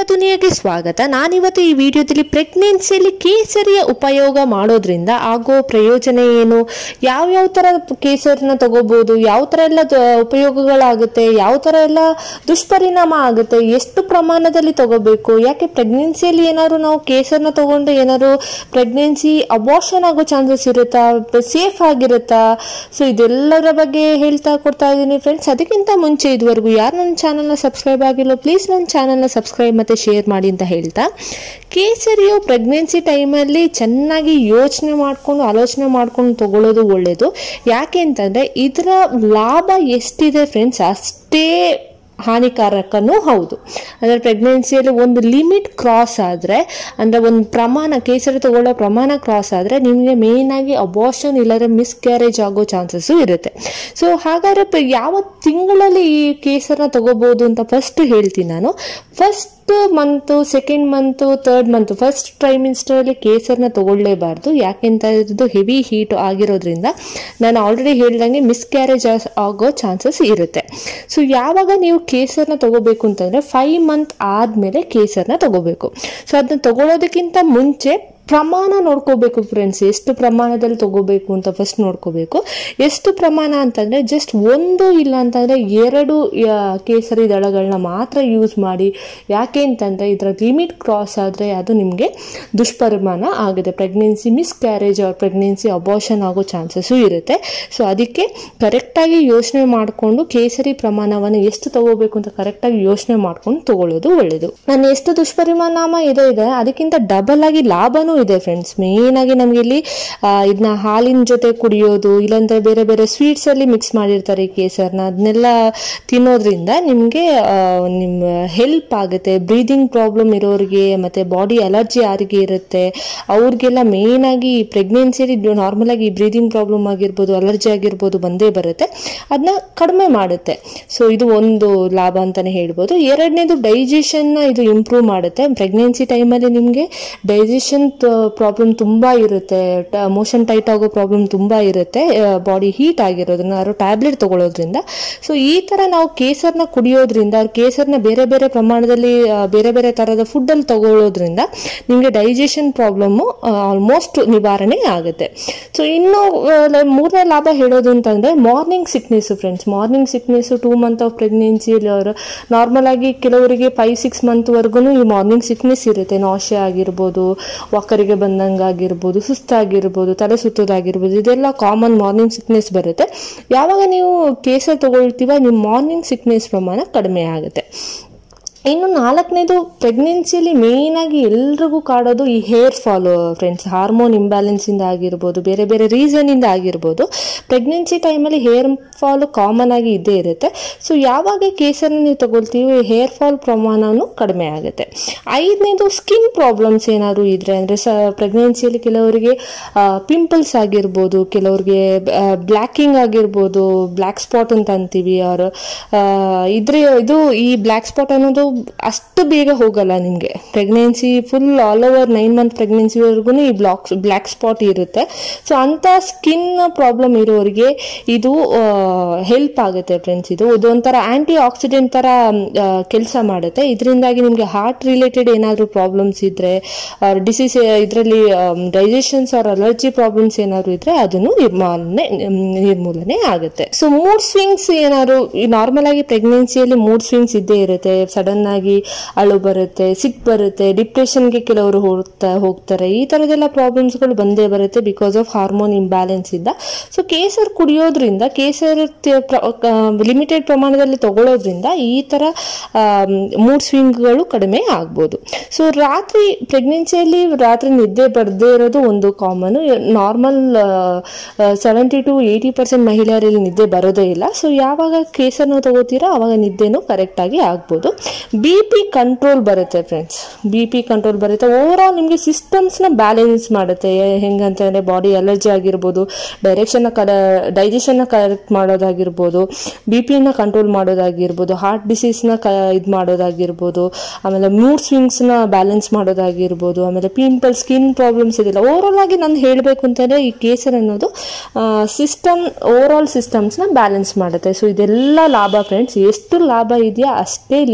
ದುನಿಯಾಗೆ ಸ್ವಾಗತ ನಾನಿವತ್ತು ಈ ವಿಡಿಯೋದಲ್ಲಿ ಪ್ರೆಗ್ನೆನ್ಸಿಯಲ್ಲಿ ಕೇಸರಿಯ ಉಪಯೋಗ ಮಾಡೋದ್ರಿಂದ ಆಗೋ ಪ್ರಯೋಜನ ಏನು ಯಾವ್ಯಾವ ಥರ ಕೇಸರಿನ ತಗೋಬೋದು ಯಾವ ಥರ ಎಲ್ಲ ದ- ಉಪಯೋಗಗಳಾಗುತ್ತೆ ಯಾವ ಥರ ಎಲ್ಲ ದುಷ್ಪರಿಣಾಮ ಆಗುತ್ತೆ ಎಷ್ಟು ಪ್ರಮಾಣದಲ್ಲಿ ತಗೋಬೇಕು ಯಾಕೆ ಪ್ರೆಗ್ನೆನ್ಸಿಯಲ್ಲಿ ಏನಾದ್ರು ನಾವು ಕೇಸರನ್ನ ತಗೊಂಡು ಏನಾದ್ರು ಪ್ರೆಗ್ನೆನ್ಸಿ ಅಬಾರ್ಷನ್ ಆಗೋ ಚಾನ್ಸಸ್ ಇರುತ್ತಾ ಸೇಫ್ ಆಗಿರುತ್ತಾ ಸೊ ಇದೆಲ್ಲರ ಬಗ್ಗೆ ಹೇಳ್ತಾ ಕೊಡ್ತಾ ಇದ್ದೀನಿ ಫ್ರೆಂಡ್ಸ್ ಅದಕ್ಕಿಂತ ಮುಂಚೆ ಇದುವರೆಗೂ ಯಾರು ನನ್ನ ಚಾನಲ್ನ ಸಬ್ಸ್ಕ್ರೈಬ್ ಆಗಿಲ್ಲ ಪ್ಲೀಸ್ ನನ್ನ ಚಾನಲ್ನ ಸಬ್ಸ್ಕ್ರೈಬ್ ಮತ್ತು ಶೇರ್ ಮಾಡಿ ಅಂತ ಹೇಳ್ತಾ ಕೇಸರಿಯು ಪ್ರೆಗ್ನೆನ್ಸಿ ಟೈಮಲ್ಲಿ ಚೆನ್ನಾಗಿ ಯೋಚನೆ ಮಾಡಿಕೊಂಡು ಆಲೋಚನೆ ಮಾಡ್ಕೊಂಡು ತಗೊಳ್ಳೋದು ಒಳ್ಳೆಯದು ಯಾಕೆ ಅಂತಂದರೆ ಇದರ ಲಾಭ ಎಷ್ಟಿದೆ ಫ್ರೆಂಡ್ಸ್ ಅಷ್ಟೇ ಹಾನಿಕಾರಕನೂ ಹೌದು ಅಂದರೆ ಪ್ರೆಗ್ನೆನ್ಸಿಯಲ್ಲಿ ಒಂದು ಲಿಮಿಟ್ ಕ್ರಾಸ್ ಆದರೆ ಅಂದರೆ ಒಂದು ಪ್ರಮಾಣ ಕೇಸರಿ ತಗೊಳ್ಳೋ ಪ್ರಮಾಣ ಕ್ರಾಸ್ ಆದರೆ ನಿಮಗೆ ಮೇಯ್ನಾಗಿ ಅಬಾರ್ಷನ್ ಇಲ್ಲದ್ರೆ ಮಿಸ್ಕ್ಯಾರೇಜ್ ಆಗೋ ಚಾನ್ಸಸ್ಸು ಇರುತ್ತೆ ಸೊ ಹಾಗಾದ್ರೆ ಪ- ಯಾವ ತಿಂಗಳಲ್ಲಿ ಈ ಕೇಸರನ್ನ ತಗೋಬೋದು ಅಂತ ಫಸ್ಟ್ ಹೇಳ್ತೀನಿ ನಾನು first month second month third month first ಟ್ರೈಮಿಸ್ಟರಲ್ಲಿ ಕೇಸರ್ನ ತಗೊಳ್ಳೇಬಾರ್ದು ಯಾಕೆಂತ ಇದು ಹೆವಿ ಹೀಟ್ ಆಗಿರೋದ್ರಿಂದ ನಾನು ಆಲ್ರೆಡಿ ಹೇಳ್ದಂಗೆ ಮಿಸ್ಕ್ಯಾರೇಜ್ ಆಗೋ ಚಾನ್ಸಸ್ ಇರುತ್ತೆ ಸೊ ಯಾವಾಗ ನೀವು ಕೇಸರ್ನ ತಗೋಬೇಕು ಅಂತಂದರೆ ಫೈವ್ ಮಂತ್ ಆದಮೇಲೆ ಕೇಸರ್ನ ತಗೋಬೇಕು ಸೊ ಅದನ್ನ ತಗೊಳ್ಳೋದಕ್ಕಿಂತ ಮುಂಚೆ ಪ್ರಮಾಣ ನೋಡ್ಕೋಬೇಕು ಫ್ರೆಂಡ್ಸ್ ಎಷ್ಟು ಪ್ರಮಾಣದಲ್ಲಿ ತಗೋಬೇಕು ಅಂತ ಫಸ್ಟ್ ನೋಡ್ಕೋಬೇಕು ಎಷ್ಟು ಪ್ರಮಾಣ ಅಂತಂದರೆ ಜಸ್ಟ್ ಒಂದು ಇಲ್ಲ ಅಂತಂದರೆ ಎರಡು ಆ, ಕೇಸರಿ ದಳಗಳನ್ನ ಮಾತ್ರ ಯೂಸ್ ಮಾಡಿ ಯಾಕೆ ಅಂತಂದರೆ ಇದರ ಲಿಮಿಟ್ ಕ್ರಾಸ್ ಆದರೆ ಅದು ನಿಮಗೆ ದುಷ್ಪರಿಮಾಣ ಆಗಿದೆ pregnancy miscarriage or pregnancy abortion ಆಗೋ ಚಾನ್ಸಸ್ಸು ಇರುತ್ತೆ ಸೊ ಅದಕ್ಕೆ ಕರೆಕ್ಟಾಗಿ ಯೋಚನೆ ಮಾಡಿಕೊಂಡು ಕೇಸರಿ ಪ್ರಮಾಣವನ್ನು ಎಷ್ಟು ತಗೋಬೇಕು ಅಂತ ಕರೆಕ್ಟಾಗಿ ಯೋಚನೆ ಮಾಡ್ಕೊಂಡು ತಗೊಳ್ಳೋದು ಒಳ್ಳೆಯದು ನಾನು ಎಷ್ಟು ದುಷ್ಪರಿಣಾಮ ಇದೆ ಇದೆ ಅದಕ್ಕಿಂತ ಡಬಲ್ ಆಗಿ ಲಾಭನೂ ಇದೆ ಫ್ರೆಂಡ್ಸ್ ಮೇನ್ ಆಗಿ ನಮ್ಗೆ ಇಲ್ಲಿ ಆ, ಇದನ್ನ ಹಾಲಿನ ಜೊತೆ ಕುಡಿಯೋದು ಇಲ್ಲಾಂದ್ರೆ ಬೇರೆ ಬೇರೆ ಸ್ವೀಟ್ಸ್ ಅಲ್ಲಿ ಮಿಕ್ಸ್ ಮಾಡಿರ್ತಾರೆ ಈ ಕೇಸರ್ನ ಅದನ್ನೆಲ್ಲ ತಿನ್ನೋದ್ರಿಂದ ನಿಮಗೆ ನಿಮ್ಮ ಹೆಲ್ಪ್ ಆಗುತ್ತೆ ಬ್ರೀದಿಂಗ್ ಪ್ರಾಬ್ಲಮ್ ಇರೋರಿಗೆ ಮತ್ತೆ ಬಾಡಿ ಅಲರ್ಜಿ ಯಾರಿಗೆ ಇರುತ್ತೆ ಅವ್ರಿಗೆಲ್ಲ ಮೇನ್ ಆಗಿ ಪ್ರೆಗ್ನೆನ್ಸಿಯಲ್ಲಿ ನಾರ್ಮಲ್ ಆಗಿ ಬ್ರೀದಿಂಗ್ ಪ್ರಾಬ್ಲಮ್ ಆಗಿರ್ಬೋದು ಅಲರ್ಜಿ ಆಗಿರ್ಬೋದು ಬಂದೇ ಬರುತ್ತೆ ಅದನ್ನ ಕಡಿಮೆ ಮಾಡುತ್ತೆ ಸೊ ಇದು ಒಂದು ಲಾಭ ಅಂತಾನೆ ಹೇಳ್ಬೋದು ಎರಡನೇದು ಡೈಜೆಷನ್ನ ಇದು ಇಂಪ್ರೂವ್ ಮಾಡುತ್ತೆ ಪ್ರೆಗ್ನೆನ್ಸಿ ಟೈಮಲ್ಲಿ ನಿಮಗೆ ಡೈಜೆಷನ್ ಪ್ರಾಬ್ಲಮ್ ತುಂಬ ಇರುತ್ತೆ ಮೋಷನ್ ಟೈಟ್ ಆಗೋ ಪ್ರಾಬ್ಲಮ್ ತುಂಬ ಇರುತ್ತೆ ಬಾಡಿ ಹೀಟ್ ಆಗಿರೋದ್ರಿಂದ ಯಾರು ಟ್ಯಾಬ್ಲೆಟ್ ತಗೊಳ್ಳೋದ್ರಿಂದ ಸೊ ಈ ಥರ ನಾವು ಕೇಸರ್ನ ಕುಡಿಯೋದ್ರಿಂದ ಕೇಸರ್ನ ಬೇರೆ ಬೇರೆ ಪ್ರಮಾಣದಲ್ಲಿ ಆ, ಬೇರೆ ಬೇರೆ ಥರದ ಫುಡ್ಡಲ್ಲಿ ತಗೊಳ್ಳೋದ್ರಿಂದ ನಿಮಗೆ ಡೈಜೆಷನ್ ಪ್ರಾಬ್ಲಮ್ಮು ಆಲ್ಮೋಸ್ಟ್ ನಿವಾರಣೆ ಆಗುತ್ತೆ ಸೊ ಇನ್ನು ಆ, ಮೂರನೇ ಲಾಭ ಹೇಳೋದು ಅಂತಂದರೆ morning sickness friends morning sickness two month of ಪ್ರೆಗ್ನೆನ್ಸಿಯಲ್ಲಿ ಅವರು ನಾರ್ಮಲ್ ಆಗಿ ಕೆಲವರಿಗೆ ಫೈವ್ ಸಿಕ್ಸ್ ಮಂತ್ವರೆಗೂ ಈ ಮಾರ್ನಿಂಗ್ ಸಿಕ್ನೆಸ್ ಇರುತ್ತೆ ನಾಶೆ ಆಗಿರ್ಬೋದು ವಾಕರಿಗೆ ಬಂದಂಗೆ ಆಗಿರ್ಬೋದು ಸುಸ್ತಾಗಿರ್ಬೋದು ತಲೆ ಸುತ್ತೋದಾಗಿರ್ಬೋದು ಇದೆಲ್ಲ ಕಾಮನ್ ಮಾರ್ನಿಂಗ್ ಸಿಕ್ನೆಸ್ ಬರುತ್ತೆ ಯಾವಾಗ ನೀವು ಕೇಸರ್ ತಗೊಳ್ತೀವ ನಿಮ್ಮ ಮಾರ್ನಿಂಗ್ ಸಿಕ್ನೆಸ್ ಪ್ರಮಾಣ ಕಡಿಮೆ ಆಗುತ್ತೆ ಇನ್ನು ನಾಲ್ಕನೇದು ಪ್ರೆಗ್ನೆನ್ಸಿಯಲ್ಲಿ ಮೇಯ್ನಾಗಿ ಎಲ್ರಿಗೂ ಕಾಡೋದು ಈ ಹೇರ್ ಫಾಲ್ ಫ್ರೆಂಡ್ಸ್ ಹಾರ್ಮೋನ್ ಇಂಬ್ಯಾಲೆನ್ಸಿಂದ ಆಗಿರ್ಬೋದು ಬೇರೆ ಬೇರೆ ರೀಸನಿಂದ ಆಗಿರ್ಬೋದು ಪ್ರೆಗ್ನೆನ್ಸಿ ಟೈಮಲ್ಲಿ ಹೇರ್ ಫಾಲ್ ಕಾಮನ್ ಆಗಿ ಇದ್ದೇ ಇರುತ್ತೆ ಸೊ ಯಾವಾಗ ಕೇಸನ್ನು ನೀವು ತಗೊಳ್ತೀವಿ ಹೇರ್ ಫಾಲ್ ಪ್ರಮಾಣನೂ ಕಡಿಮೆ ಆಗುತ್ತೆ ಐದನೇದು ಸ್ಕಿನ್ ಪ್ರಾಬ್ಲಮ್ಸ್ ಏನಾದ್ರು ಇದ್ರೆ ಅಂದರೆ ಸ ಪ್ರೆಗ್ನೆನ್ಸಿಯಲ್ಲಿ ಕೆಲವರಿಗೆ ಪಿಂಪಲ್ಸ್ ಆಗಿರ್ಬೋದು ಕೆಲವ್ರಿಗೆ ಬ್ಲ್ಯಾಕಿಂಗ್ ಆಗಿರ್ಬೋದು ಬ್ಲ್ಯಾಕ್ ಸ್ಪಾಟ್ ಅಂತ ಅಂತೀವಿ ಅವ್ರು ಇದ್ರೆ ಇದು ಈ ಬ್ಲ್ಯಾಕ್ ಸ್ಪಾಟ್ ಅನ್ನೋದು ಅಷ್ಟು ಬೇಗ ಹೋಗಲ್ಲ ನಿಮಗೆ pregnancy full all over nine month ಪ್ರೆಗ್ನೆನ್ಸಿವರೆಗೂ ಈ ಬ್ಲಾಕ್ ಬ್ಲ್ಯಾಕ್ ಸ್ಪಾಟ್ ಇರುತ್ತೆ ಸೊ ಅಂಥ ಸ್ಕಿನ್ ಪ್ರಾಬ್ಲಮ್ ಇರೋರಿಗೆ ಇದು ಹೆಲ್ಪ್ ಆಗುತ್ತೆ ಫ್ರೆಂಡ್ಸ್ ಇದು ಇದೊಂಥರ ಆಂಟಿ ಆಕ್ಸಿಡೆಂಟ್ ಥರ ಕೆಲಸ ಮಾಡುತ್ತೆ ಇದರಿಂದಾಗಿ ನಿಮಗೆ ಹಾರ್ಟ್ ರಿಲೇಟೆಡ್ ಏನಾದರೂ ಪ್ರಾಬ್ಲಮ್ಸ್ ಇದ್ದರೆ ಡಿಸೀಸ್ ಇದರಲ್ಲಿ ಡೈಜೆಷನ್ಸ್ ಆರ್ ಅಲರ್ಜಿ ಪ್ರಾಬ್ಲಮ್ಸ್ ಏನಾದ್ರು ಇದ್ರೆ ಅದನ್ನು ನಿರ್ಮೂಲನೆ ನಿರ್ಮೂಲನೆ ಆಗುತ್ತೆ ಸೊ ಮೂಡ್ ಸ್ವಿಂಗ್ಸ್ ಏನಾದ್ರು ನಾರ್ಮಲ್ ಆಗಿ ಪ್ರೆಗ್ನೆನ್ಸಿಯಲ್ಲಿ ಮೂಡ್ ಸ್ವಿಂಗ್ಸ್ ಇದ್ದೇ ಇರುತ್ತೆ ಸಡನ್ ಆಗಿ ಅಳು ಬರುತ್ತೆ ಸಿಕ್ ಬರುತ್ತೆ ಡಿಪ್ರೆಷನ್ಗೆ ಕೆಲವರು ಹೋಗ್ತಾ ಹೋಗ್ತಾರೆ ಈ ಥರದೆಲ್ಲ ಪ್ರಾಬ್ಲಮ್ಸ್ಗಳು ಬಂದೇ ಬರುತ್ತೆ ಬಿಕಾಸ್ ಆಫ್ ಹಾರ್ಮೋನ್ ಇಂಬ್ಯಾಲೆನ್ಸ್ ಇಂದ ಸೊ ಕೇಸರ್ ಕುಡಿಯೋದ್ರಿಂದ ಕೇಸರ್ ಲಿಮಿಟೆಡ್ ಪ್ರಮಾಣದಲ್ಲಿ ತಗೊಳ್ಳೋದ್ರಿಂದ ಈ ಥರ ಮೂಡ್ ಸ್ವಿಂಗ್ಗಳು ಕಡಿಮೆ ಆಗ್ಬೋದು ಸೊ ರಾತ್ರಿ ಪ್ರೆಗ್ನೆನ್ಸಿಯಲ್ಲಿ ರಾತ್ರಿ ನಿದ್ದೆ ಬರದೇ ಇರೋದು ಒಂದು common normal seventy to eighty percent ಮಹಿಳೆಯರಲ್ಲಿ ನಿದ್ದೆ ಬರೋದೇ ಇಲ್ಲ ಸೊ ಯಾವಾಗ ಕೇಸರ್ನ ತಗೋತೀರಾ ಅವಾಗ ನಿದ್ದೆನೂ ಕರೆಕ್ಟಾಗಿ ಆಗ್ಬೋದು ಬಿ ಪಿ ಕಂಟ್ರೋಲ್ ಬರುತ್ತೆ ಫ್ರೆಂಡ್ಸ್ ಬಿ ಪಿ ಕಂಟ್ರೋಲ್ ಬರುತ್ತೆ ಓವರ್ ಆಲ್ ನಿಮಗೆ ಸಿಸ್ಟಮ್ಸ್ನ ಬ್ಯಾಲೆನ್ಸ್ ಮಾಡುತ್ತೆ ಹೆಂಗಂತಂದರೆ ಬಾಡಿ ಅಲರ್ಜಿ ಆಗಿರ್ಬೋದು ಡೈರೆಕ್ಷನ್ನ ಕರ ಡೈಜೆಷನ್ನ ಕರೆಕ್ಟ್ ಮಾಡೋದಾಗಿರ್ಬೋದು ಬಿ ಪಿನ ಕಂಟ್ರೋಲ್ ಮಾಡೋದಾಗಿರ್ಬೋದು ಹಾರ್ಟ್ ಡಿಸೀಸ್ನ ಕ ಇದು ಮಾಡೋದಾಗಿರ್ಬೋದು ಆಮೇಲೆ ಮೂಡ್ ಸ್ವಿಂಗ್ಸ್ನ ಬ್ಯಾಲೆನ್ಸ್ ಮಾಡೋದಾಗಿರ್ಬೋದು ಆಮೇಲೆ ಪಿಂಪಲ್ ಸ್ಕಿನ್ ಪ್ರಾಬ್ಲಮ್ಸ್ ಇದೆಲ್ಲ ಓವರಾಲ್ ಆಗಿ ನಾನು ಹೇಳಬೇಕು ಅಂತಂದರೆ ಈ ಕೇಸರ್ ಅನ್ನೋದು ಸಿಸ್ಟಮ್ ಓವರ್ ಆಲ್ ಸಿಸ್ಟಮ್ಸ್ನ ಬ್ಯಾಲೆನ್ಸ್ ಮಾಡುತ್ತೆ ಸೊ ಇದೆಲ್ಲ ಲಾಭ ಫ್ರೆಂಡ್ಸ್ ಎಷ್ಟು ಲಾಭ ಇದೆಯಾ ಅಷ್ಟೇ ಲಿಮಿಟೆಡ್ ಆಗಿ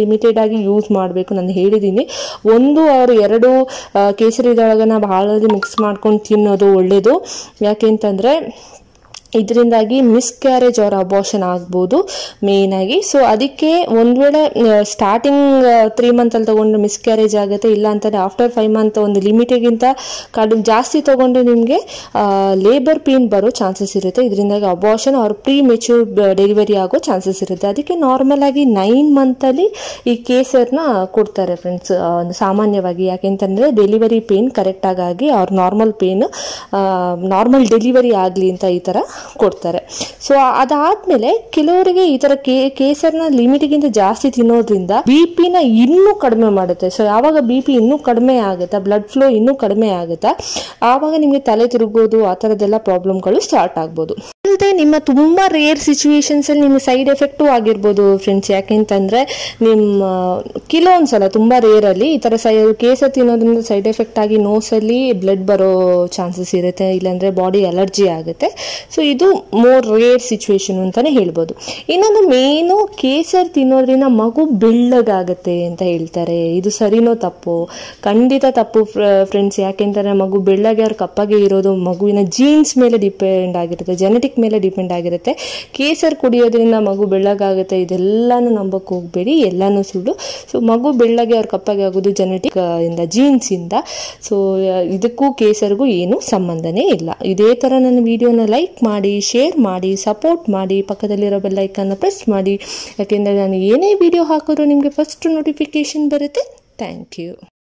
ಆಗಿ ಯೂಸ್ ಮಾಡಬೇಕು ನಾನು ಹೇಳಿದ್ದೀನಿ ಒಂದು ಅವರು ಎರಡು ಆ, ಕೇಸರಿದೊಳಗನ ಭಾಳ ಮಿಕ್ಸ್ ಮಾಡ್ಕೊಂಡು ತಿನ್ನೋದು ಒಳ್ಳೆಯದು ಯಾಕೆ ಅಂತಂದರೆ ಇದರಿಂದಾಗಿ ಮಿಸ್ಕ್ಯಾರೇಜ್ ಆರ್ ಅಬಾರ್ಷನ್ ಆಗ್ಬೋದು ಮೇಯ್ನಾಗಿ ಸೊ ಅದಕ್ಕೆ ಒಂದು ವೇಳೆ ಸ್ಟಾರ್ಟಿಂಗ್ ತ್ರೀ ಮಂತಲ್ಲಿ ತೊಗೊಂಡ್ರೆ ಮಿಸ್ಕ್ಯಾರೇಜ್ ಆಗುತ್ತೆ ಇಲ್ಲ ಅಂತಂದರೆ ಆಫ್ಟರ್ ಫೈವ್ ಮಂತ್ ಒಂದು ಲಿಮಿಟಿಗಿಂತ ಕಡಿಮೆ ಜಾಸ್ತಿ ತೊಗೊಂಡ್ರೆ ನಿಮಗೆ ಲೇಬರ್ ಪೇನ್ ಬರೋ ಚಾನ್ಸಸ್ ಇರುತ್ತೆ ಇದರಿಂದಾಗಿ ಅಬಾರ್ಷನ್ ಅವ್ರ ಪ್ರೀ ಮೆಚ್ಯೂರ್ ಡೆಲಿವರಿ ಆಗೋ ಚಾನ್ಸಸ್ ಇರುತ್ತೆ ಅದಕ್ಕೆ ನಾರ್ಮಲ್ ಆಗಿ ನೈನ್ ಮಂತಲ್ಲಿ ಈ ಕೇಸರ್ನ ಕೊಡ್ತಾರೆ ಫ್ರೆಂಡ್ಸ್ ಒಂದು ಸಾಮಾನ್ಯವಾಗಿ ಯಾಕೆಂತಂದರೆ ಡೆಲಿವರಿ ಪೇನ್ ಕರೆಕ್ಟಾಗಿ ಅವ್ರ ನಾರ್ಮಲ್ ಪೇನ್ ನಾರ್ಮಲ್ ಡೆಲಿವರಿ ಆಗಲಿ ಅಂತ ಈ ಥರ ಕೊಡ್ತಾರೆ ಸೊ ಅದಾದ್ಮೇಲೆ ಕೆಲವರಿಗೆ ಈ ಥರ ಕೇ ಕೇಸರ್ನ ಲಿಮಿಟ್ಗಿಂತ ಜಾಸ್ತಿ ತಿನ್ನೋದ್ರಿಂದ ಬಿ ಪಿನ ಇನ್ನೂ ಕಡಿಮೆ ಮಾಡುತ್ತೆ ಸೊ ಯಾವಾಗ ಬಿ ಪಿ ಇನ್ನೂ ಕಡಿಮೆ ಆಗುತ್ತಾ ಬ್ಲಡ್ ಫ್ಲೋ ಇನ್ನೂ ಕಡಿಮೆ ಆಗುತ್ತಾ ಆವಾಗ ನಿಮಗೆ ತಲೆ ತಿರುಗೋದು ಆ ಥರದ್ದೆಲ್ಲ ಪ್ರಾಬ್ಲಮ್ಗಳು ಸ್ಟಾರ್ಟ್ ಆಗ್ಬೋದು ಅಲ್ಲದೆ ನಿಮ್ಮ ತುಂಬ ರೇರ್ ಸಿಚುವೇಶನ್ಸಲ್ಲಿ ನಿಮಗೆ ಸೈಡ್ ಎಫೆಕ್ಟು ಆಗಿರ್ಬೋದು ಫ್ರೆಂಡ್ಸ್ ಯಾಕೆಂತಂದರೆ ನಿಮ್ಮ ಕೆಲವೊಂದು ಸಲ ತುಂಬ ರೇರಲ್ಲಿ ಈ ಥರ ಸೈ ಕೇಸರ್ ತಿನ್ನೋದ್ರಿಂದ ಸೈಡ್ ಎಫೆಕ್ಟ್ ಆಗಿ ನೋಸಲ್ಲಿ ಬ್ಲಡ್ ಬರೋ ಚಾನ್ಸಸ್ ಇರುತ್ತೆ ಇಲ್ಲಾಂದರೆ ಬಾಡಿ ಅಲರ್ಜಿ ಆಗುತ್ತೆ ಸೊ ಇದು ಮೋರ್ ರೇರ್ ಸಿಚುವೇಶನ್ ಅಂತಲೇ ಹೇಳ್ಬೋದು ಇನ್ನೊಂದು ಮೇನು ಕೇಸರ್ ತಿನ್ನೋದ್ರಿಂದ ಮಗು ಬೆಳ್ಳಗಾಗತ್ತೆ ಅಂತ ಹೇಳ್ತಾರೆ ಇದು ಸರಿನೋ ತಪ್ಪು ಖಂಡಿತ ತಪ್ಪು ಫ್ರೆಂಡ್ಸ್ ಯಾಕೆಂದರೆ ಮಗು ಬೆಳ್ಳಗೆ ಅವ್ರ ಕಪ್ಪಗೆ ಇರೋದು ಮಗುವಿನ ಜೀನ್ಸ್ ಮೇಲೆ ಡಿಪೆಂಡ್ ಆಗಿರುತ್ತೆ ಜೆನೆಟಿಕ್ ಮೇಲೆ ಡಿಪೆಂಡ್ ಆಗಿರುತ್ತೆ ಕೇಸರ್ ಕುಡಿಯೋದ್ರಿಂದ ಮಗು ಬೆಳ್ಳಗಾಗುತ್ತೆ ಇದೆಲ್ಲಾನು ನಂಬಕ್ಕೆ ಹೋಗಬೇಡಿ ಎಲ್ಲಾನು ಸುಳ್ಳು ಸೊ ಮಗು ಬೆಳ್ಳಗೆ ಅವ್ರ ಕಪ್ಪಗೆ ಆಗೋದು ಜೆನೆಟಿಕ್ ಇಂದ ಜೀನ್ಸ್ ಇಂದ ಸೊ ಇದಕ್ಕೂ ಕೇಸರ್ಗೂ ಏನು ಸಂಬಂಧನೇ ಇಲ್ಲ ಇದೇ ಥರ ನನ್ನ ವಿಡಿಯೋನ ಲೈಕ್ ಮಾಡಿ ಶೇರ್ ಮಾಡಿ ಸಪೋರ್ಟ್ ಮಾಡಿ ಪಕ್ಕದಲ್ಲಿರೋ ಬೆಲ್ಲೈಕನ್ನ ಪ್ರೆಸ್ ಮಾಡಿ ಯಾಕೆಂದರೆ ನಾನು ಏನೇ ವಿಡಿಯೋ ಹಾಕಿದ್ರು ನಿಮಗೆ ಫಸ್ಟ್ ನೋಟಿಫಿಕೇಶನ್ ಬರುತ್ತೆ ಥ್ಯಾಂಕ್ ಯು